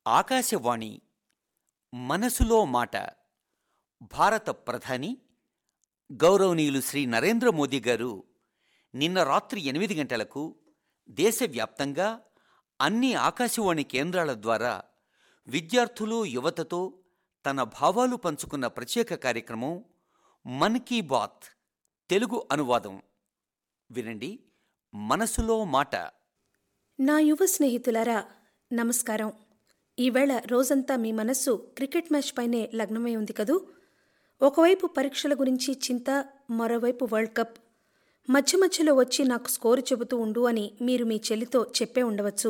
ఆకాశవాణి మనసులో మాట భారత ప్రధాని గౌరవనీయులు శ్రీ నరేంద్ర మోదీ గారు నిన్న రాత్రి ఎనిమిది గంటలకు దేశవ్యాప్తంగా అన్ని ఆకాశవాణి కేంద్రాల ద్వారా విద్యార్థులు యువతతో తన భావాలు పంచుకున్న ప్రత్యేక కార్యక్రమం మన్ కీ బాత్ తెలుగు అనువాదం వినండి మనసులో మాట నా యువ స్నేహితులారా నమస్కారం ఈవేళ రోజంతా మీ మనస్సు క్రికెట్ మ్యాచ్ పైనే లగ్నమై ఉంది కదూ ఒకవైపు పరీక్షల గురించి చింత మరోవైపు వరల్డ్ కప్ మధ్య మధ్యలో వచ్చి నాకు స్కోరు చెబుతూ ఉండు అని మీరు మీ చెల్లితో చెప్పే ఉండవచ్చు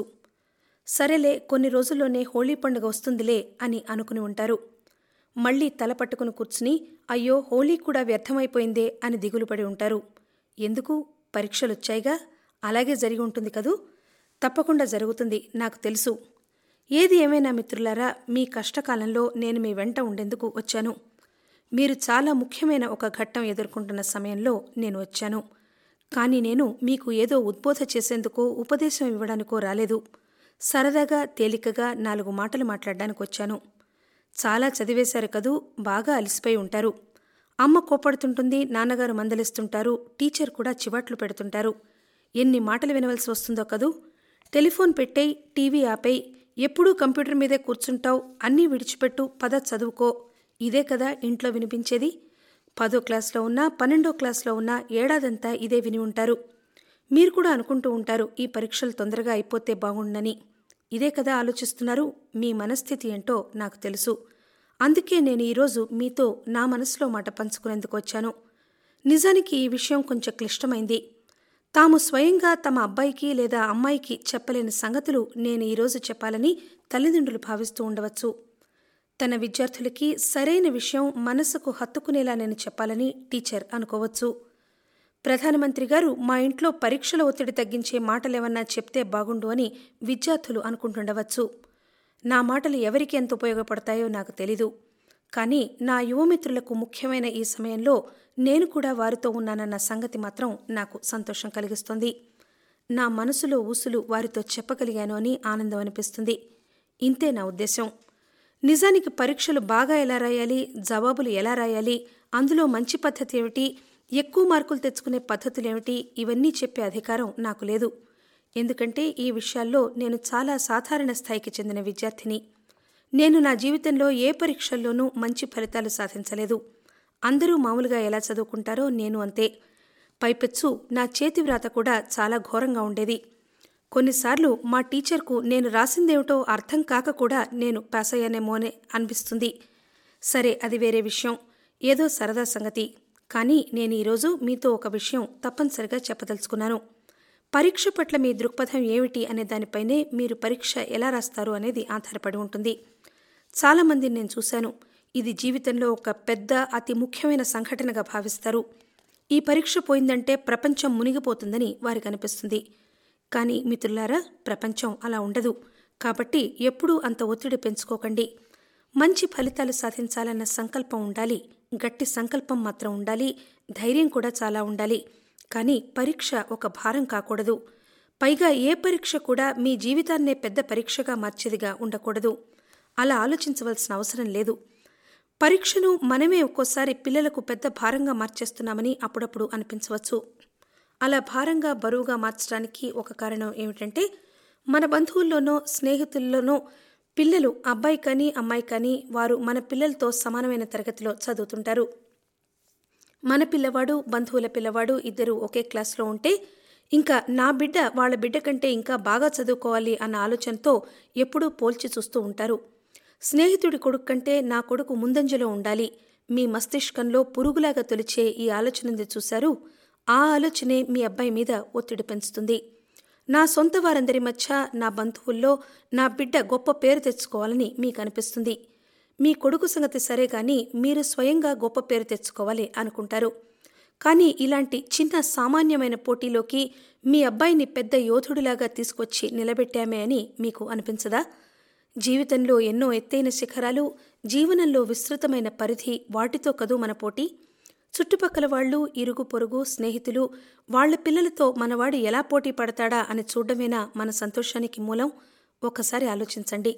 సరేలే కొన్ని రోజుల్లోనే హోళీ పండుగ వస్తుందిలే అని అనుకుని ఉంటారు మళ్ళీ తల పట్టుకుని కూర్చుని అయ్యో హోళీ కూడా వ్యర్థమైపోయిందే అని దిగులుపడి ఉంటారు ఎందుకు పరీక్షలొచ్చాయిగా అలాగే జరిగి ఉంటుంది కదూ తప్పకుండా జరుగుతుంది నాకు తెలుసు ఏది ఏమైనా మిత్రులారా మీ కష్టకాలంలో నేను మీ వెంట ఉండేందుకు వచ్చాను మీరు చాలా ముఖ్యమైన ఒక ఘట్టం ఎదుర్కొంటున్న సమయంలో నేను వచ్చాను కానీ నేను మీకు ఏదో ఉద్బోధ చేసేందుకో ఉపదేశం ఇవ్వడానికో రాలేదు సరదాగా తేలికగా నాలుగు మాటలు మాట్లాడడానికి వచ్చాను చాలా చదివేశారు కదూ బాగా అలసిపోయి ఉంటారు అమ్మ కోపడుతుంటుంది నాన్నగారు మందలిస్తుంటారు టీచర్ కూడా చివాట్లు పెడుతుంటారు ఎన్ని మాటలు వినవలసి వస్తుందో కదూ టెలిఫోన్ పెట్టేయి టీవీ ఆపేయి ఎప్పుడూ కంప్యూటర్ మీదే కూర్చుంటావు అన్నీ విడిచిపెట్టు పద చదువుకో ఇదే కదా ఇంట్లో వినిపించేది పదో క్లాస్లో ఉన్నా పన్నెండో క్లాస్లో ఉన్నా ఏడాదంతా ఇదే విని ఉంటారు మీరు కూడా అనుకుంటూ ఉంటారు ఈ పరీక్షలు తొందరగా అయిపోతే బాగుండని ఇదే కదా ఆలోచిస్తున్నారు మీ మనస్థితి ఏంటో నాకు తెలుసు అందుకే నేను ఈరోజు మీతో నా మనసులో మాట పంచుకునేందుకు వచ్చాను నిజానికి ఈ విషయం కొంచెం క్లిష్టమైంది తాము స్వయంగా తమ అబ్బాయికి లేదా అమ్మాయికి చెప్పలేని సంగతులు నేను ఈరోజు చెప్పాలని తల్లిదండ్రులు భావిస్తూ ఉండవచ్చు తన విద్యార్థులకి సరైన విషయం మనసుకు హత్తుకునేలా నేను చెప్పాలని టీచర్ అనుకోవచ్చు ప్రధానమంత్రి గారు మా ఇంట్లో పరీక్షల ఒత్తిడి తగ్గించే మాటలేమన్నా చెప్తే బాగుండు అని విద్యార్థులు అనుకుంటుండవచ్చు నా మాటలు ఎవరికి ఎంత ఉపయోగపడతాయో నాకు తెలీదు కానీ నా యువమిత్రులకు ముఖ్యమైన ఈ సమయంలో నేను కూడా వారితో ఉన్నానన్న సంగతి మాత్రం నాకు సంతోషం కలిగిస్తుంది నా మనసులో ఊసులు వారితో చెప్పగలిగాను అని ఆనందం అనిపిస్తుంది ఇంతే నా ఉద్దేశం నిజానికి పరీక్షలు బాగా ఎలా రాయాలి జవాబులు ఎలా రాయాలి అందులో మంచి పద్ధతి ఏమిటి ఎక్కువ మార్కులు తెచ్చుకునే పద్ధతులేమిటి ఇవన్నీ చెప్పే అధికారం నాకు లేదు ఎందుకంటే ఈ విషయాల్లో నేను చాలా సాధారణ స్థాయికి చెందిన విద్యార్థిని నేను నా జీవితంలో ఏ పరీక్షల్లోనూ మంచి ఫలితాలు సాధించలేదు అందరూ మామూలుగా ఎలా చదువుకుంటారో నేను అంతే పైపెచ్చు నా చేతి వ్రాత కూడా చాలా ఘోరంగా ఉండేది కొన్నిసార్లు మా టీచర్కు నేను రాసిందేమిటో అర్థం కాక కూడా నేను పాస్ అయ్యానేమో అని అనిపిస్తుంది సరే అది వేరే విషయం ఏదో సరదా సంగతి కానీ నేను ఈరోజు మీతో ఒక విషయం తప్పనిసరిగా చెప్పదలుచుకున్నాను పరీక్ష పట్ల మీ దృక్పథం ఏమిటి అనే దానిపైనే మీరు పరీక్ష ఎలా రాస్తారు అనేది ఆధారపడి ఉంటుంది చాలామందిని నేను చూశాను ఇది జీవితంలో ఒక పెద్ద అతి ముఖ్యమైన సంఘటనగా భావిస్తారు ఈ పరీక్ష పోయిందంటే ప్రపంచం మునిగిపోతుందని వారికి అనిపిస్తుంది కానీ మిత్రులారా ప్రపంచం అలా ఉండదు కాబట్టి ఎప్పుడూ అంత ఒత్తిడి పెంచుకోకండి మంచి ఫలితాలు సాధించాలన్న సంకల్పం ఉండాలి గట్టి సంకల్పం మాత్రం ఉండాలి ధైర్యం కూడా చాలా ఉండాలి కానీ పరీక్ష ఒక భారం కాకూడదు పైగా ఏ పరీక్ష కూడా మీ జీవితాన్నే పెద్ద పరీక్షగా మార్చేదిగా ఉండకూడదు అలా ఆలోచించవలసిన అవసరం లేదు పరీక్షను మనమే ఒక్కోసారి పిల్లలకు పెద్ద భారంగా మార్చేస్తున్నామని అప్పుడప్పుడు అనిపించవచ్చు అలా భారంగా బరువుగా మార్చడానికి ఒక కారణం ఏమిటంటే మన బంధువుల్లోనో స్నేహితుల్లోనో పిల్లలు అబ్బాయి కానీ అమ్మాయి కానీ వారు మన పిల్లలతో సమానమైన తరగతిలో చదువుతుంటారు మన పిల్లవాడు బంధువుల పిల్లవాడు ఇద్దరు ఒకే క్లాస్లో ఉంటే ఇంకా నా బిడ్డ వాళ్ళ బిడ్డ కంటే ఇంకా బాగా చదువుకోవాలి అన్న ఆలోచనతో ఎప్పుడూ పోల్చి చూస్తూ ఉంటారు స్నేహితుడి కొడుకు కంటే నా కొడుకు ముందంజలో ఉండాలి మీ మస్తిష్కంలో పురుగులాగా తొలిచే ఈ ఆలోచనది చూశారు ఆ ఆలోచనే మీ అబ్బాయి మీద ఒత్తిడి పెంచుతుంది నా సొంత వారందరి మధ్య నా బంధువుల్లో నా బిడ్డ గొప్ప పేరు తెచ్చుకోవాలని మీకు అనిపిస్తుంది మీ కొడుకు సంగతి సరే గాని మీరు స్వయంగా గొప్ప పేరు తెచ్చుకోవాలి అనుకుంటారు కానీ ఇలాంటి చిన్న సామాన్యమైన పోటీలోకి మీ అబ్బాయిని పెద్ద యోధుడిలాగా తీసుకొచ్చి నిలబెట్టామే అని మీకు అనిపించదా జీవితంలో ఎన్నో ఎత్తైన శిఖరాలు జీవనంలో విస్తృతమైన పరిధి వాటితో కదూ మన పోటీ చుట్టుపక్కల వాళ్ళు ఇరుగు పొరుగు స్నేహితులు వాళ్ళ పిల్లలతో మనవాడు ఎలా పోటీ పడతాడా అని చూడడమేనా మన సంతోషానికి మూలం ఒకసారి ఆలోచించండి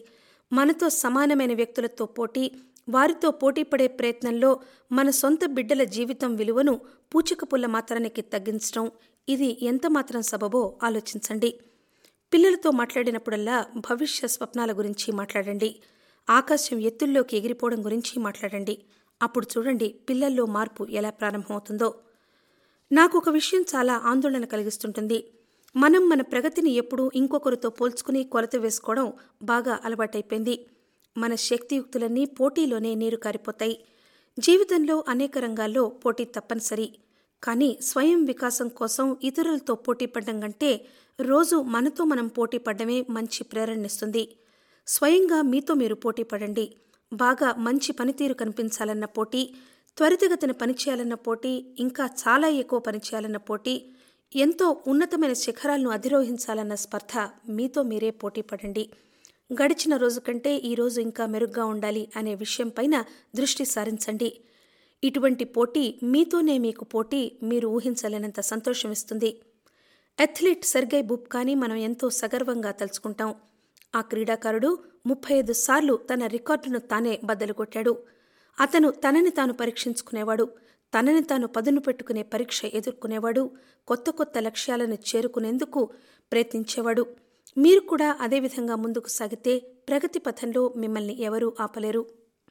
మనతో సమానమైన వ్యక్తులతో పోటీ వారితో పోటీపడే ప్రయత్నంలో మన సొంత బిడ్డల జీవితం విలువను పూచికపుల్ల మాత్రానికి తగ్గించడం ఇది ఎంత మాత్రం సబబో ఆలోచించండి పిల్లలతో మాట్లాడినప్పుడల్లా భవిష్య స్వప్నాల గురించి మాట్లాడండి ఆకాశం ఎత్తుల్లోకి ఎగిరిపోవడం గురించి మాట్లాడండి అప్పుడు చూడండి పిల్లల్లో మార్పు ఎలా ప్రారంభమవుతుందో నాకు ఒక విషయం చాలా ఆందోళన కలిగిస్తుంటుంది మనం మన ప్రగతిని ఎప్పుడూ ఇంకొకరితో పోల్చుకుని కొలత వేసుకోవడం బాగా అలవాటైపోయింది మన శక్తియుక్తులన్నీ పోటీలోనే నీరు కారిపోతాయి జీవితంలో అనేక రంగాల్లో పోటీ తప్పనిసరి కానీ స్వయం వికాసం కోసం ఇతరులతో పోటీ పడడం కంటే రోజు మనతో మనం పోటీ పడడమే మంచి ప్రేరణనిస్తుంది స్వయంగా మీతో మీరు పోటీ పడండి బాగా మంచి పనితీరు కనిపించాలన్న పోటీ త్వరితగతిన పనిచేయాలన్న పోటీ ఇంకా చాలా ఎక్కువ పనిచేయాలన్న పోటీ ఎంతో ఉన్నతమైన శిఖరాలను అధిరోహించాలన్న స్పర్ధ మీతో మీరే పోటీ పడండి గడిచిన రోజు కంటే ఈ రోజు ఇంకా మెరుగ్గా ఉండాలి అనే విషయంపైన దృష్టి సారించండి ఇటువంటి పోటీ మీతోనే మీకు పోటీ మీరు ఊహించలేనంత సంతోషం ఇస్తుంది అథ్లీట్ సెర్గై బుబ్కాని మనం ఎంతో సగర్వంగా తలుచుకుంటాం ఆ క్రీడాకారుడు ముప్పై ఐదు సార్లు తన రికార్డును తానే బద్దలు కొట్టాడు అతను తనని తాను పరీక్షించుకునేవాడు తనని తాను పదును పెట్టుకునే పరీక్ష ఎదుర్కొనేవాడు కొత్త కొత్త లక్ష్యాలను చేరుకునేందుకు ప్రయత్నించేవాడు మీరు కూడా అదేవిధంగా ముందుకు సాగితే ప్రగతి పథంలో మిమ్మల్ని ఎవరూ ఆపలేరు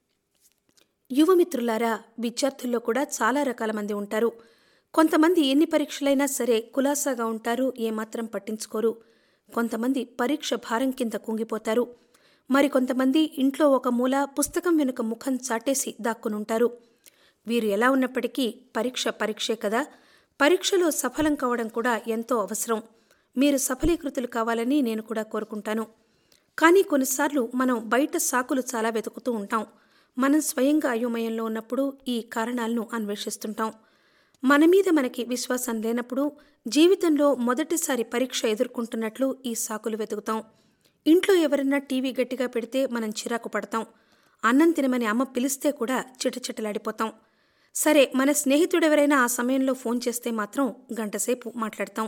యువమిత్రులారా విద్యార్థుల్లో కూడా చాలా రకాల మంది ఉంటారు కొంతమంది ఎన్ని పరీక్షలైనా సరే కులాసాగా ఉంటారు ఏమాత్రం పట్టించుకోరు కొంతమంది పరీక్ష భారం కింద కుంగిపోతారు మరికొంతమంది ఇంట్లో ఒక మూల పుస్తకం వెనుక ముఖం చాటేసి దాక్కునుంటారు వీరు ఎలా ఉన్నప్పటికీ పరీక్ష పరీక్షే కదా పరీక్షలో సఫలం కావడం కూడా ఎంతో అవసరం మీరు సఫలీకృతులు కావాలని నేను కూడా కోరుకుంటాను కానీ కొన్నిసార్లు మనం బయట సాకులు చాలా వెతుకుతూ ఉంటాం మనం స్వయంగా అయోమయంలో ఉన్నప్పుడు ఈ కారణాలను అన్వేషిస్తుంటాం మన మీద మనకి విశ్వాసం లేనప్పుడు జీవితంలో మొదటిసారి పరీక్ష ఎదుర్కొంటున్నట్లు ఈ సాకులు వెతుకుతాం ఇంట్లో ఎవరన్నా టీవీ గట్టిగా పెడితే మనం చిరాకు పడతాం అన్నం తినమని అమ్మ పిలిస్తే కూడా చిటచిటలాడిపోతాం సరే మన స్నేహితుడెవరైనా ఆ సమయంలో ఫోన్ చేస్తే మాత్రం గంటసేపు మాట్లాడతాం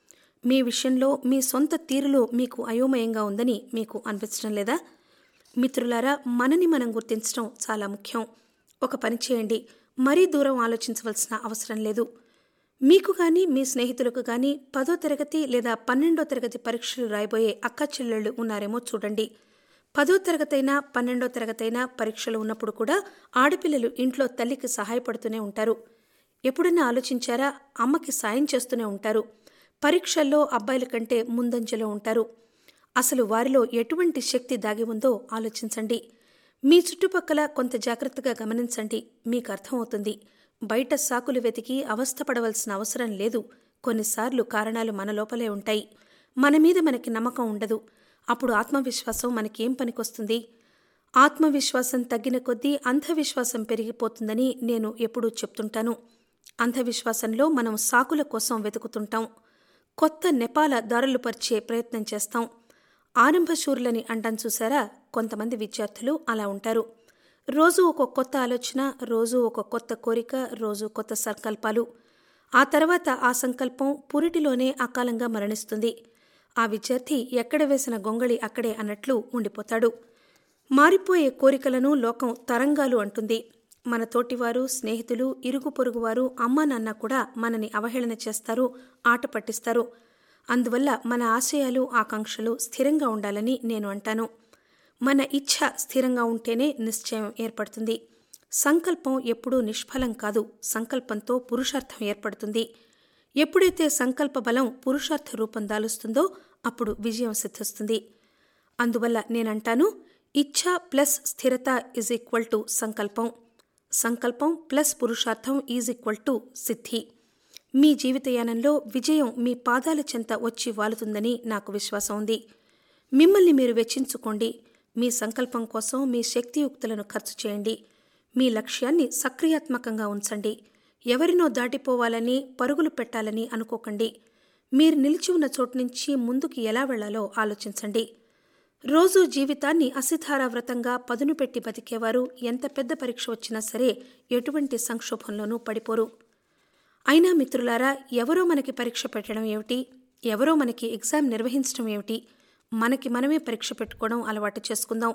మీ విషయంలో మీ సొంత తీరులో మీకు అయోమయంగా ఉందని మీకు అనిపించడం లేదా మిత్రులారా మనని మనం గుర్తించడం చాలా ముఖ్యం ఒక పని చేయండి మరీ దూరం ఆలోచించవలసిన అవసరం లేదు మీకు కానీ మీ స్నేహితులకు కానీ పదో తరగతి లేదా పన్నెండో తరగతి పరీక్షలు రాయబోయే అక్క చెల్లెళ్ళు ఉన్నారేమో చూడండి పదో తరగతైనా పన్నెండో తరగతైనా పరీక్షలు ఉన్నప్పుడు కూడా ఆడపిల్లలు ఇంట్లో తల్లికి సహాయపడుతూనే ఉంటారు ఎప్పుడన్నా ఆలోచించారా అమ్మకి సాయం చేస్తూనే ఉంటారు పరీక్షల్లో అబ్బాయిల కంటే ముందంజలో ఉంటారు అసలు వారిలో ఎటువంటి శక్తి దాగి ఉందో ఆలోచించండి మీ చుట్టుపక్కల కొంత జాగ్రత్తగా గమనించండి మీకు అర్థమవుతుంది బయట సాకులు వెతికి అవస్థపడవలసిన అవసరం లేదు కొన్నిసార్లు కారణాలు మన లోపలే ఉంటాయి మన మీద మనకి నమ్మకం ఉండదు అప్పుడు ఆత్మవిశ్వాసం మనకేం పనికొస్తుంది ఆత్మవిశ్వాసం తగ్గిన కొద్దీ అంధవిశ్వాసం పెరిగిపోతుందని నేను ఎప్పుడూ చెప్తుంటాను అంధవిశ్వాసంలో మనం సాకుల కోసం వెతుకుతుంటాం కొత్త నెపాల దారులు పరిచే ప్రయత్నం చేస్తాం ఆరంభశూరులని అంటాం చూసారా కొంతమంది విద్యార్థులు అలా ఉంటారు రోజు ఒక కొత్త ఆలోచన రోజు ఒక కొత్త కోరిక రోజు కొత్త సంకల్పాలు ఆ తర్వాత ఆ సంకల్పం పురిటిలోనే అకాలంగా మరణిస్తుంది ఆ విద్యార్థి ఎక్కడ వేసిన గొంగళి అక్కడే అన్నట్లు ఉండిపోతాడు మారిపోయే కోరికలను లోకం తరంగాలు అంటుంది మన తోటివారు స్నేహితులు ఇరుగు పొరుగువారు అమ్మా నాన్న కూడా మనని అవహేళన చేస్తారు ఆట పట్టిస్తారు అందువల్ల మన ఆశయాలు ఆకాంక్షలు స్థిరంగా ఉండాలని నేను అంటాను మన ఇచ్ఛ స్థిరంగా ఉంటేనే నిశ్చయం ఏర్పడుతుంది సంకల్పం ఎప్పుడూ నిష్ఫలం కాదు సంకల్పంతో పురుషార్థం ఏర్పడుతుంది ఎప్పుడైతే సంకల్ప బలం పురుషార్థ రూపం దాలుస్తుందో అప్పుడు విజయం సిద్ధిస్తుంది అందువల్ల నేనంటాను ఇచ్ఛ ప్లస్ స్థిరత ఈజ్ ఈక్వల్ టు సంకల్పం సంకల్పం ప్లస్ పురుషార్థం ఈజ్ ఈక్వల్ టు సిద్ధి మీ జీవితయానంలో విజయం మీ పాదాల చెంత వచ్చి వాలుతుందని నాకు విశ్వాసం ఉంది మిమ్మల్ని మీరు వెచ్చించుకోండి మీ సంకల్పం కోసం మీ శక్తియుక్తులను ఖర్చు చేయండి మీ లక్ష్యాన్ని సక్రియాత్మకంగా ఉంచండి ఎవరినో దాటిపోవాలని పరుగులు పెట్టాలని అనుకోకండి మీరు నిలిచి ఉన్న చోటు నుంచి ముందుకు ఎలా వెళ్లాలో ఆలోచించండి రోజు జీవితాన్ని అసిధారావ్రతంగా పదును పెట్టి బతికేవారు ఎంత పెద్ద పరీక్ష వచ్చినా సరే ఎటువంటి సంక్షోభంలోనూ పడిపోరు అయినా మిత్రులారా ఎవరో మనకి పరీక్ష పెట్టడం ఏమిటి ఎవరో మనకి ఎగ్జామ్ నిర్వహించడం ఏమిటి మనకి మనమే పరీక్ష పెట్టుకోవడం అలవాటు చేసుకుందాం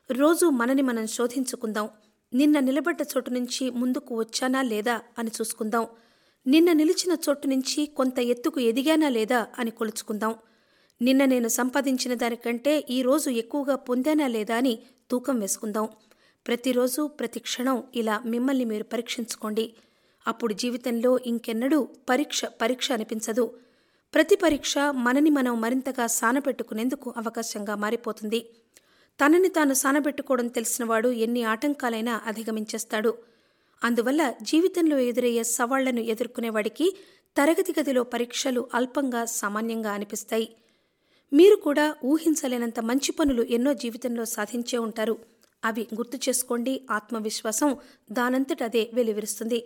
రోజు మనని మనం శోధించుకుందాం నిన్న నిలబడ్డ చోటు నుంచి ముందుకు వచ్చానా లేదా అని చూసుకుందాం నిన్న నిలిచిన చోటు నుంచి కొంత ఎత్తుకు ఎదిగానా లేదా అని కొలుచుకుందాం నిన్న నేను సంపాదించిన దానికంటే ఈ రోజు ఎక్కువగా పొందానా లేదా అని తూకం వేసుకుందాం ప్రతిరోజు ప్రతి క్షణం ఇలా మిమ్మల్ని మీరు పరీక్షించుకోండి అప్పుడు జీవితంలో ఇంకెన్నడూ పరీక్ష పరీక్ష అనిపించదు ప్రతి పరీక్ష మనని మనం మరింతగా సానపెట్టుకునేందుకు అవకాశంగా మారిపోతుంది తనని తాను సానబెట్టుకోవడం తెలిసినవాడు ఎన్ని ఆటంకాలైనా అధిగమించేస్తాడు అందువల్ల జీవితంలో ఎదురయ్యే సవాళ్లను ఎదుర్కొనేవాడికి తరగతి గదిలో పరీక్షలు అల్పంగా సామాన్యంగా అనిపిస్తాయి మీరు కూడా ఊహించలేనంత మంచి పనులు ఎన్నో జీవితంలో సాధించే ఉంటారు అవి గుర్తు చేసుకోండి ఆత్మవిశ్వాసం దానంతట అదే వెలువరుస్తుంది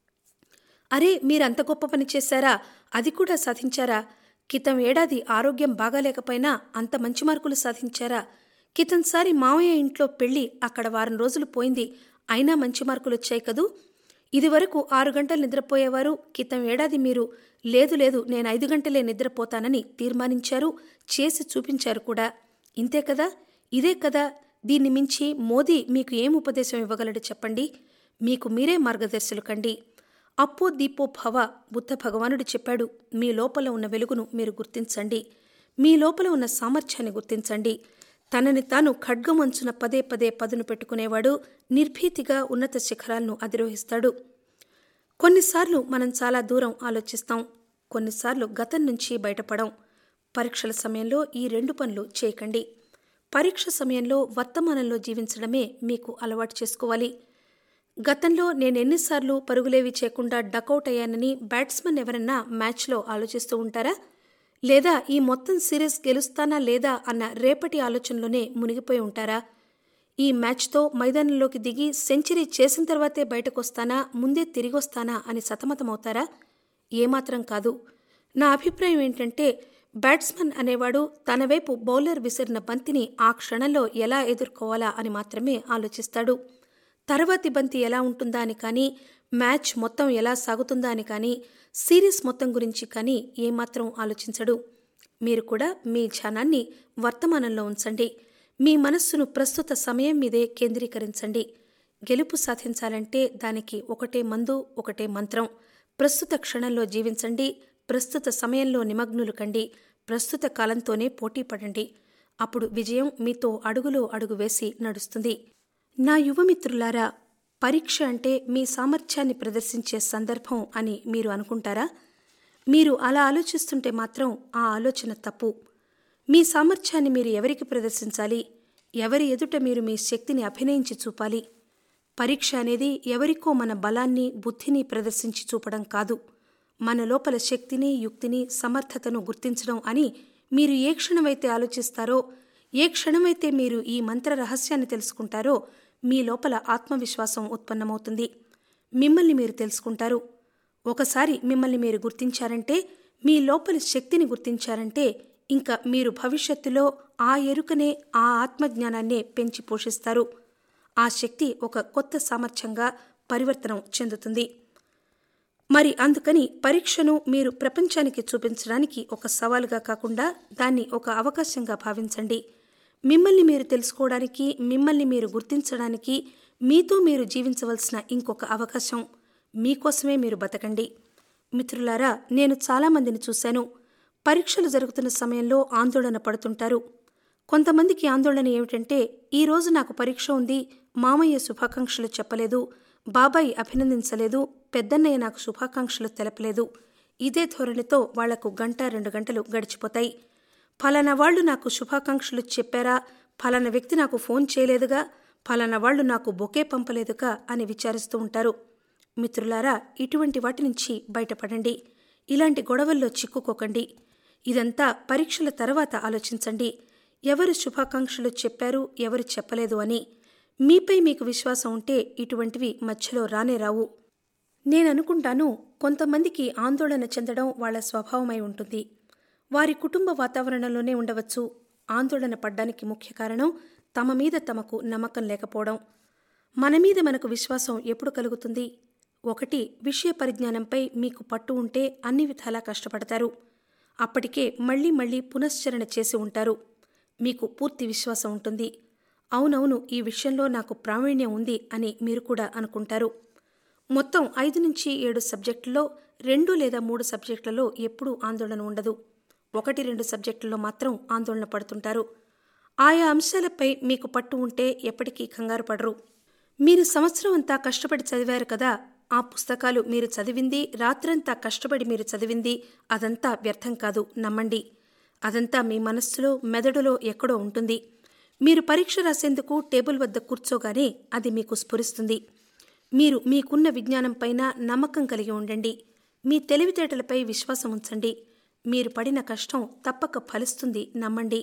అరే మీరంత గొప్ప పని చేశారా అది కూడా సాధించారా క్రితం ఏడాది ఆరోగ్యం బాగాలేకపోయినా అంత మంచి మార్కులు సాధించారా క్రితంసారి మావయ్య ఇంట్లో పెళ్లి అక్కడ వారం రోజులు పోయింది అయినా మంచి మార్కులు వచ్చాయి కదూ ఇదివరకు ఆరు గంటలు నిద్రపోయేవారు క్రితం ఏడాది మీరు లేదు లేదు నేను ఐదు గంటలే నిద్రపోతానని తీర్మానించారు చేసి చూపించారు కూడా ఇంతే కదా ఇదే కదా దీన్ని మించి మోదీ మీకు ఏం ఉపదేశం ఇవ్వగలడు చెప్పండి మీకు మీరే మార్గదర్శులు కండి అప్పో దీపో భవ బుద్ధ భగవానుడు చెప్పాడు మీ లోపల ఉన్న వెలుగును మీరు గుర్తించండి మీ లోపల ఉన్న సామర్థ్యాన్ని గుర్తించండి తనని తాను ఖడ్గమంచున పదే పదే పదును పెట్టుకునేవాడు నిర్భీతిగా ఉన్నత శిఖరాలను అధిరోహిస్తాడు కొన్నిసార్లు మనం చాలా దూరం ఆలోచిస్తాం కొన్నిసార్లు గతం నుంచి బయటపడం పరీక్షల సమయంలో ఈ రెండు పనులు చేయకండి పరీక్ష సమయంలో వర్తమానంలో జీవించడమే మీకు అలవాటు చేసుకోవాలి గతంలో నేను ఎన్నిసార్లు పరుగులేవి చేయకుండా డకౌట్ అయ్యానని బ్యాట్స్మెన్ ఎవరన్నా మ్యాచ్లో ఆలోచిస్తూ ఉంటారా లేదా ఈ మొత్తం సిరీస్ గెలుస్తానా లేదా అన్న రేపటి ఆలోచనలోనే మునిగిపోయి ఉంటారా ఈ మ్యాచ్తో మైదానంలోకి దిగి సెంచరీ చేసిన తర్వాతే బయటకొస్తానా ముందే తిరిగొస్తానా అని సతమతమవుతారా ఏమాత్రం కాదు నా అభిప్రాయం ఏంటంటే బ్యాట్స్మన్ అనేవాడు తన వైపు బౌలర్ విసిరిన బంతిని ఆ క్షణంలో ఎలా ఎదుర్కోవాలా అని మాత్రమే ఆలోచిస్తాడు తర్వాతి బంతి ఎలా ఉంటుందా అని కానీ మ్యాచ్ మొత్తం ఎలా సాగుతుందా అని కానీ సిరీస్ మొత్తం గురించి కానీ ఏమాత్రం ఆలోచించడు మీరు కూడా మీ ధ్యానాన్ని వర్తమానంలో ఉంచండి మీ మనస్సును ప్రస్తుత సమయం మీదే కేంద్రీకరించండి గెలుపు సాధించాలంటే దానికి ఒకటే మందు ఒకటే మంత్రం ప్రస్తుత క్షణంలో జీవించండి ప్రస్తుత సమయంలో నిమగ్నులు కండి ప్రస్తుత కాలంతోనే పోటీ పడండి అప్పుడు విజయం మీతో అడుగులో అడుగు వేసి నడుస్తుంది నా యువమిత్రులారా పరీక్ష అంటే మీ సామర్థ్యాన్ని ప్రదర్శించే సందర్భం అని మీరు అనుకుంటారా మీరు అలా ఆలోచిస్తుంటే మాత్రం ఆ ఆలోచన తప్పు మీ సామర్థ్యాన్ని మీరు ఎవరికి ప్రదర్శించాలి ఎవరి ఎదుట మీరు మీ శక్తిని అభినయించి చూపాలి పరీక్ష అనేది ఎవరికో మన బలాన్ని బుద్ధిని ప్రదర్శించి చూపడం కాదు మన లోపల శక్తిని యుక్తిని సమర్థతను గుర్తించడం అని మీరు ఏ క్షణమైతే ఆలోచిస్తారో ఏ క్షణమైతే మీరు ఈ మంత్ర రహస్యాన్ని తెలుసుకుంటారో మీ లోపల ఆత్మవిశ్వాసం ఉత్పన్నమవుతుంది మిమ్మల్ని మీరు తెలుసుకుంటారు ఒకసారి మిమ్మల్ని మీరు గుర్తించారంటే మీ లోపలి శక్తిని గుర్తించారంటే ఇంకా మీరు భవిష్యత్తులో ఆ ఎరుకనే ఆ ఆత్మజ్ఞానాన్నే పెంచి పోషిస్తారు ఆ శక్తి ఒక కొత్త సామర్థ్యంగా పరివర్తనం చెందుతుంది మరి అందుకని పరీక్షను మీరు ప్రపంచానికి చూపించడానికి ఒక సవాలుగా కాకుండా దాన్ని ఒక అవకాశంగా భావించండి మిమ్మల్ని మీరు తెలుసుకోవడానికి మిమ్మల్ని మీరు గుర్తించడానికి మీతో మీరు జీవించవలసిన ఇంకొక అవకాశం మీకోసమే మీరు బతకండి మిత్రులారా నేను చాలామందిని చూశాను పరీక్షలు జరుగుతున్న సమయంలో ఆందోళన పడుతుంటారు కొంతమందికి ఆందోళన ఏమిటంటే ఈ రోజు నాకు పరీక్ష ఉంది మామయ్య శుభాకాంక్షలు చెప్పలేదు బాబాయ్ అభినందించలేదు పెద్దన్నయ్య నాకు శుభాకాంక్షలు తెలపలేదు ఇదే ధోరణితో వాళ్లకు గంట రెండు గంటలు గడిచిపోతాయి ఫలానా వాళ్ళు నాకు శుభాకాంక్షలు చెప్పారా ఫలానా వ్యక్తి నాకు ఫోన్ చేయలేదుగా ఫలానా వాళ్ళు నాకు బొకే పంపలేదుగా అని విచారిస్తూ ఉంటారు మిత్రులారా ఇటువంటి వాటి నుంచి బయటపడండి ఇలాంటి గొడవల్లో చిక్కుకోకండి ఇదంతా పరీక్షల తర్వాత ఆలోచించండి ఎవరు శుభాకాంక్షలు చెప్పారు ఎవరు చెప్పలేదు అని మీపై మీకు విశ్వాసం ఉంటే ఇటువంటివి మధ్యలో రానే రావు నేననుకుంటాను కొంతమందికి ఆందోళన చెందడం వాళ్ల స్వభావమై ఉంటుంది వారి కుటుంబ వాతావరణంలోనే ఉండవచ్చు ఆందోళన పడ్డానికి ముఖ్య కారణం తమ మీద తమకు నమ్మకం లేకపోవడం మన మీద మనకు విశ్వాసం ఎప్పుడు కలుగుతుంది ఒకటి విషయ పరిజ్ఞానంపై మీకు పట్టు ఉంటే అన్ని విధాలా కష్టపడతారు అప్పటికే మళ్లీ మళ్లీ పునశ్చరణ చేసి ఉంటారు మీకు పూర్తి విశ్వాసం ఉంటుంది అవునవును ఈ విషయంలో నాకు ప్రావీణ్యం ఉంది అని మీరు కూడా అనుకుంటారు మొత్తం ఐదు నుంచి ఏడు సబ్జెక్టుల్లో రెండు లేదా మూడు సబ్జెక్టులలో ఎప్పుడూ ఆందోళన ఉండదు ఒకటి రెండు సబ్జెక్టుల్లో మాత్రం ఆందోళన పడుతుంటారు ఆయా అంశాలపై మీకు పట్టు ఉంటే ఎప్పటికీ కంగారు పడరు మీరు సంవత్సరం అంతా కష్టపడి చదివారు కదా ఆ పుస్తకాలు మీరు చదివింది రాత్రంతా కష్టపడి మీరు చదివింది అదంతా వ్యర్థం కాదు నమ్మండి అదంతా మీ మనస్సులో మెదడులో ఎక్కడో ఉంటుంది మీరు పరీక్ష రాసేందుకు టేబుల్ వద్ద కూర్చోగానే అది మీకు స్ఫురిస్తుంది మీరు మీకున్న విజ్ఞానంపైన నమ్మకం కలిగి ఉండండి మీ తెలివితేటలపై విశ్వాసం ఉంచండి మీరు పడిన కష్టం తప్పక ఫలిస్తుంది నమ్మండి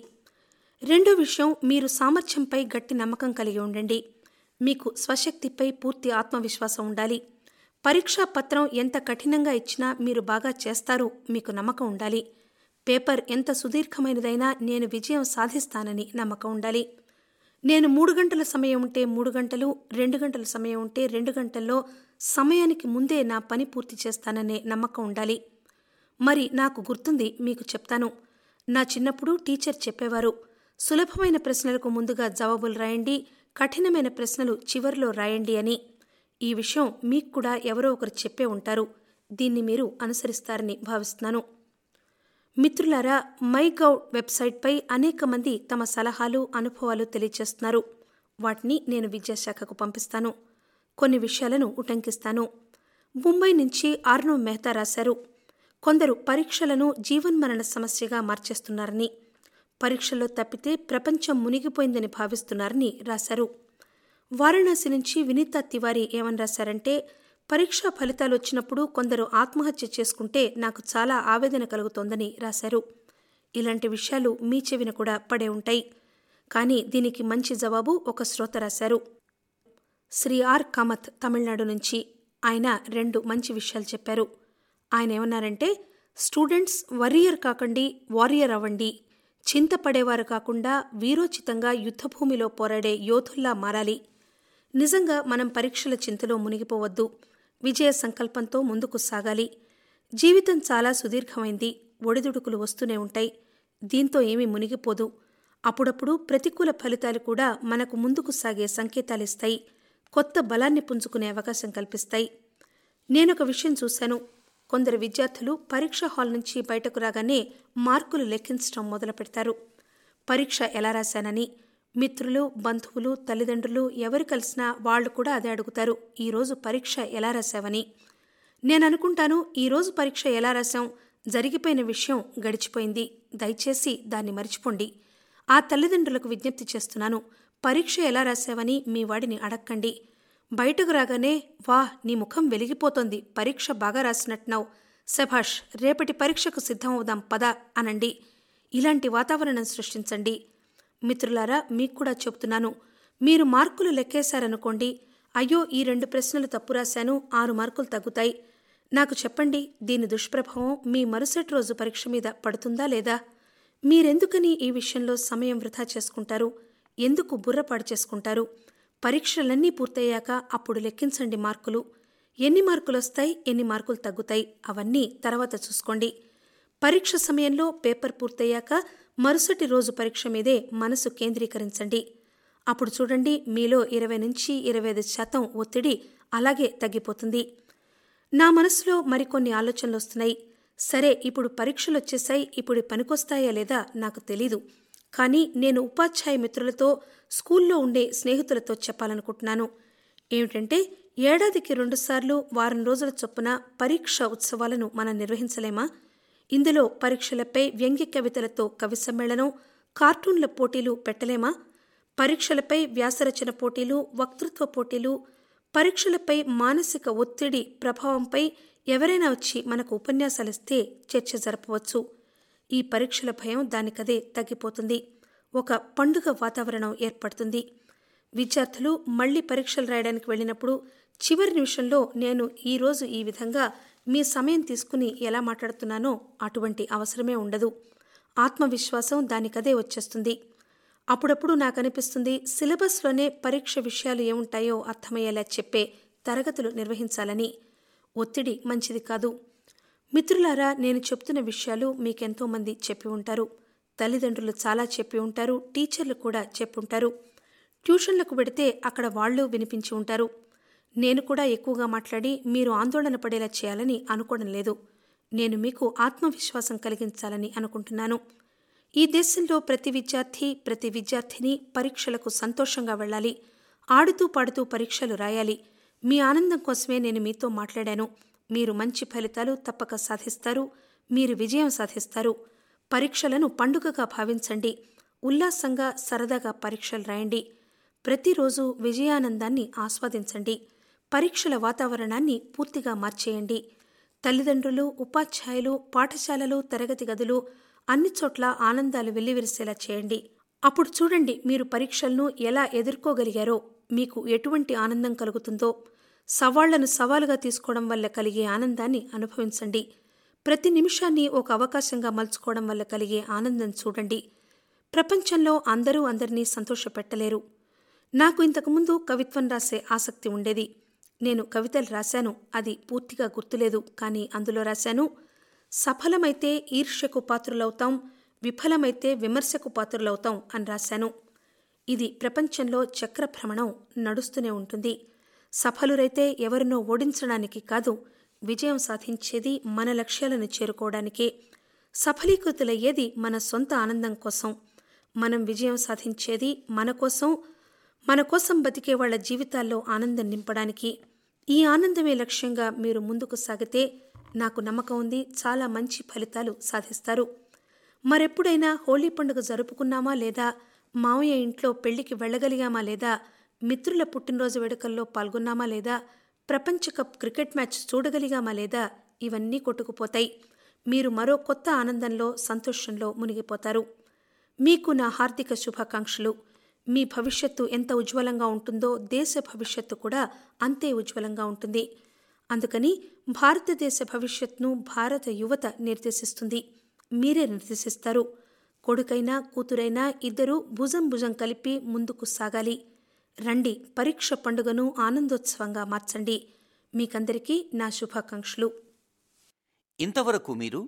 రెండో విషయం మీరు సామర్థ్యంపై గట్టి నమ్మకం కలిగి ఉండండి మీకు స్వశక్తిపై పూర్తి ఆత్మవిశ్వాసం ఉండాలి పరీక్షా పత్రం ఎంత కఠినంగా ఇచ్చినా మీరు బాగా చేస్తారు మీకు నమ్మకం ఉండాలి పేపర్ ఎంత సుదీర్ఘమైనదైనా నేను విజయం సాధిస్తానని నమ్మకం ఉండాలి నేను మూడు గంటల సమయం ఉంటే మూడు గంటలు రెండు గంటల సమయం ఉంటే రెండు గంటల్లో సమయానికి ముందే నా పని పూర్తి చేస్తాననే నమ్మకం ఉండాలి మరి నాకు గుర్తుంది మీకు చెప్తాను నా చిన్నప్పుడు టీచర్ చెప్పేవారు సులభమైన ప్రశ్నలకు ముందుగా జవాబులు రాయండి కఠినమైన ప్రశ్నలు చివరిలో రాయండి అని ఈ విషయం మీకు కూడా ఎవరో ఒకరు చెప్పే ఉంటారు దీన్ని మీరు అనుసరిస్తారని భావిస్తున్నాను మిత్రులారా మై గౌ వెబ్సైట్పై అనేక మంది తమ సలహాలు అనుభవాలు తెలియజేస్తున్నారు వాటిని నేను విద్యాశాఖకు పంపిస్తాను కొన్ని విషయాలను ఉటంకిస్తాను ముంబై నుంచి ఆర్నో మెహతా రాశారు కొందరు పరీక్షలను జీవన్మరణ సమస్యగా మార్చేస్తున్నారని పరీక్షల్లో తప్పితే ప్రపంచం మునిగిపోయిందని భావిస్తున్నారని రాశారు వారణాసి నుంచి వినీతా తివారీ ఏమని రాశారంటే పరీక్షా ఫలితాలు వచ్చినప్పుడు కొందరు ఆత్మహత్య చేసుకుంటే నాకు చాలా ఆవేదన కలుగుతోందని రాశారు ఇలాంటి విషయాలు మీ చెవిన కూడా పడే ఉంటాయి కానీ దీనికి మంచి జవాబు ఒక శ్రోత రాశారు శ్రీ ఆర్ కామత్ తమిళనాడు నుంచి ఆయన రెండు మంచి విషయాలు చెప్పారు ఆయన ఏమన్నారంటే స్టూడెంట్స్ వరియర్ కాకండి వారియర్ అవ్వండి చింతపడేవారు కాకుండా వీరోచితంగా యుద్ధభూమిలో పోరాడే యోధుల్లా మారాలి నిజంగా మనం పరీక్షల చింతలో మునిగిపోవద్దు విజయ సంకల్పంతో ముందుకు సాగాలి జీవితం చాలా సుదీర్ఘమైంది ఒడిదుడుకులు వస్తూనే ఉంటాయి దీంతో ఏమీ మునిగిపోదు అప్పుడప్పుడు ప్రతికూల ఫలితాలు కూడా మనకు ముందుకు సాగే సంకేతాలిస్తాయి కొత్త బలాన్ని పుంజుకునే అవకాశం కల్పిస్తాయి నేనొక విషయం చూశాను కొందరు విద్యార్థులు పరీక్ష హాల్ నుంచి బయటకు రాగానే మార్కులు లెక్కించడం మొదలు పెడతారు పరీక్ష ఎలా రాశానని మిత్రులు బంధువులు తల్లిదండ్రులు ఎవరు కలిసినా వాళ్ళు కూడా అదే అడుగుతారు ఈరోజు పరీక్ష ఎలా రాశావని నేను అనుకుంటాను ఈరోజు పరీక్ష ఎలా రాశాం జరిగిపోయిన విషయం గడిచిపోయింది దయచేసి దాన్ని మర్చిపోండి ఆ తల్లిదండ్రులకు విజ్ఞప్తి చేస్తున్నాను పరీక్ష ఎలా రాశావని మీ వాడిని అడక్కండి బయటకు రాగానే వా నీ ముఖం వెలిగిపోతోంది పరీక్ష బాగా రాసినట్టున్నావు శభాష్ రేపటి పరీక్షకు సిద్ధమవుదాం పద అనండి ఇలాంటి వాతావరణం సృష్టించండి మిత్రులారా మీకు కూడా చెబుతున్నాను మీరు మార్కులు లెక్కేశారనుకోండి అయ్యో ఈ రెండు ప్రశ్నలు తప్పు రాశాను ఆరు మార్కులు తగ్గుతాయి నాకు చెప్పండి దీని దుష్ప్రభావం మీ మరుసటి రోజు పరీక్ష మీద పడుతుందా లేదా మీరెందుకని ఈ విషయంలో సమయం వృధా చేసుకుంటారు ఎందుకు బుర్రపాడు చేసుకుంటారు పరీక్షలన్నీ పూర్తయ్యాక అప్పుడు లెక్కించండి మార్కులు ఎన్ని మార్కులు వస్తాయి ఎన్ని మార్కులు తగ్గుతాయి అవన్నీ తర్వాత చూసుకోండి పరీక్ష సమయంలో పేపర్ పూర్తయ్యాక మరుసటి రోజు పరీక్ష మీదే మనసు కేంద్రీకరించండి అప్పుడు చూడండి మీలో ఇరవై నుంచి ఇరవై ఐదు శాతం ఒత్తిడి అలాగే తగ్గిపోతుంది నా మనసులో మరికొన్ని ఆలోచనలు వస్తున్నాయి సరే ఇప్పుడు పరీక్షలు వచ్చేసాయి ఇప్పుడు పనికొస్తాయా లేదా నాకు తెలీదు కానీ నేను ఉపాధ్యాయ మిత్రులతో స్కూల్లో ఉండే స్నేహితులతో చెప్పాలనుకుంటున్నాను ఏమిటంటే ఏడాదికి రెండుసార్లు వారం రోజుల చొప్పున పరీక్ష ఉత్సవాలను మనం నిర్వహించలేమా ఇందులో పరీక్షలపై వ్యంగ్య కవితలతో కవి సమ్మేళనం కార్టూన్ల పోటీలు పెట్టలేమా పరీక్షలపై వ్యాసరచన పోటీలు వక్తృత్వ పోటీలు పరీక్షలపై మానసిక ఒత్తిడి ప్రభావంపై ఎవరైనా వచ్చి మనకు ఉపన్యాసాలిస్తే చర్చ జరపవచ్చు ఈ పరీక్షల భయం దానికదే తగ్గిపోతుంది ఒక పండుగ వాతావరణం ఏర్పడుతుంది విద్యార్థులు మళ్లీ పరీక్షలు రాయడానికి వెళ్ళినప్పుడు చివరి నిమిషంలో నేను ఈరోజు ఈ విధంగా మీ సమయం తీసుకుని ఎలా మాట్లాడుతున్నానో అటువంటి అవసరమే ఉండదు ఆత్మవిశ్వాసం దానికదే వచ్చేస్తుంది అప్పుడప్పుడు నాకు అనిపిస్తుంది సిలబస్లోనే పరీక్ష విషయాలు ఏముంటాయో అర్థమయ్యేలా చెప్పే తరగతులు నిర్వహించాలని ఒత్తిడి మంచిది కాదు మిత్రులారా నేను చెప్తున్న విషయాలు మీకెంతో మంది చెప్పి ఉంటారు తల్లిదండ్రులు చాలా చెప్పి ఉంటారు టీచర్లు కూడా చెప్పుంటారు ట్యూషన్లకు పెడితే అక్కడ వాళ్ళు వినిపించి ఉంటారు నేను కూడా ఎక్కువగా మాట్లాడి మీరు ఆందోళన పడేలా చేయాలని అనుకోవడం లేదు నేను మీకు ఆత్మవిశ్వాసం కలిగించాలని అనుకుంటున్నాను ఈ దేశంలో ప్రతి విద్యార్థి ప్రతి విద్యార్థిని పరీక్షలకు సంతోషంగా వెళ్ళాలి ఆడుతూ పాడుతూ పరీక్షలు రాయాలి మీ ఆనందం కోసమే నేను మీతో మాట్లాడాను మీరు మంచి ఫలితాలు తప్పక సాధిస్తారు మీరు విజయం సాధిస్తారు పరీక్షలను పండుగగా భావించండి ఉల్లాసంగా సరదాగా పరీక్షలు రాయండి ప్రతిరోజు విజయానందాన్ని ఆస్వాదించండి పరీక్షల వాతావరణాన్ని పూర్తిగా మార్చేయండి తల్లిదండ్రులు ఉపాధ్యాయులు పాఠశాలలు తరగతి గదులు అన్ని చోట్ల ఆనందాలు వెల్లివిరిసేలా చేయండి అప్పుడు చూడండి మీరు పరీక్షలను ఎలా ఎదుర్కోగలిగారో మీకు ఎటువంటి ఆనందం కలుగుతుందో సవాళ్లను సవాలుగా తీసుకోవడం వల్ల కలిగే ఆనందాన్ని అనుభవించండి ప్రతి నిమిషాన్ని ఒక అవకాశంగా మలుచుకోవడం వల్ల కలిగే ఆనందం చూడండి ప్రపంచంలో అందరూ అందరినీ సంతోషపెట్టలేరు నాకు ఇంతకుముందు కవిత్వం రాసే ఆసక్తి ఉండేది నేను కవితలు రాశాను అది పూర్తిగా గుర్తులేదు కానీ అందులో రాశాను సఫలమైతే ఈర్ష్యకు పాత్రులవుతాం విఫలమైతే విమర్శకు పాత్రులవుతాం అని రాశాను ఇది ప్రపంచంలో చక్రభ్రమణం నడుస్తూనే ఉంటుంది సఫలురైతే ఎవరినో ఓడించడానికి కాదు విజయం సాధించేది మన లక్ష్యాలను చేరుకోవడానికే సఫలీకృతులయ్యేది మన సొంత ఆనందం కోసం మనం విజయం సాధించేది మన కోసం మన కోసం బతికే వాళ్ళ జీవితాల్లో ఆనందం నింపడానికి ఈ ఆనందమే లక్ష్యంగా మీరు ముందుకు సాగితే నాకు నమ్మకం ఉంది చాలా మంచి ఫలితాలు సాధిస్తారు మరెప్పుడైనా హోళీ పండుగ జరుపుకున్నామా లేదా మావయ్య ఇంట్లో పెళ్లికి వెళ్ళగలిగామా లేదా మిత్రుల పుట్టినరోజు వేడుకల్లో పాల్గొన్నామా లేదా ప్రపంచ కప్ క్రికెట్ మ్యాచ్ చూడగలిగామా లేదా ఇవన్నీ కొట్టుకుపోతాయి మీరు మరో కొత్త ఆనందంలో సంతోషంలో మునిగిపోతారు మీకు నా హార్దిక శుభాకాంక్షలు మీ భవిష్యత్తు ఎంత ఉజ్వలంగా ఉంటుందో దేశ భవిష్యత్తు కూడా అంతే ఉజ్వలంగా ఉంటుంది అందుకని భారతదేశ భవిష్యత్తును భారత యువత నిర్దేశిస్తుంది మీరే నిర్దేశిస్తారు కొడుకైనా కూతురైనా ఇద్దరూ భుజం భుజం కలిపి ముందుకు సాగాలి రండి పరీక్ష పండుగను ఆనందోత్సవంగా మార్చండి మీకందరికీ నా శుభాకాంక్షలు ఇంతవరకు మీరు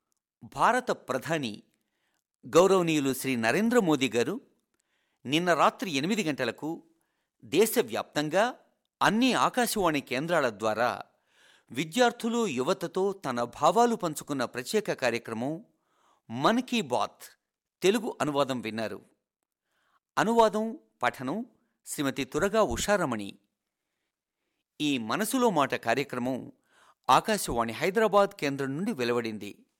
భారత ప్రధాని గౌరవనీయులు శ్రీ నరేంద్ర మోదీ గారు నిన్న రాత్రి ఎనిమిది గంటలకు దేశవ్యాప్తంగా అన్ని ఆకాశవాణి కేంద్రాల ద్వారా విద్యార్థులు యువతతో తన భావాలు పంచుకున్న ప్రత్యేక కార్యక్రమం మన్ కీ బాత్ తెలుగు అనువాదం విన్నారు అనువాదం పఠనం శ్రీమతి తురగా ఉషారమణి ఈ మనసులో మాట కార్యక్రమం ఆకాశవాణి హైదరాబాద్ కేంద్రం నుండి వెలువడింది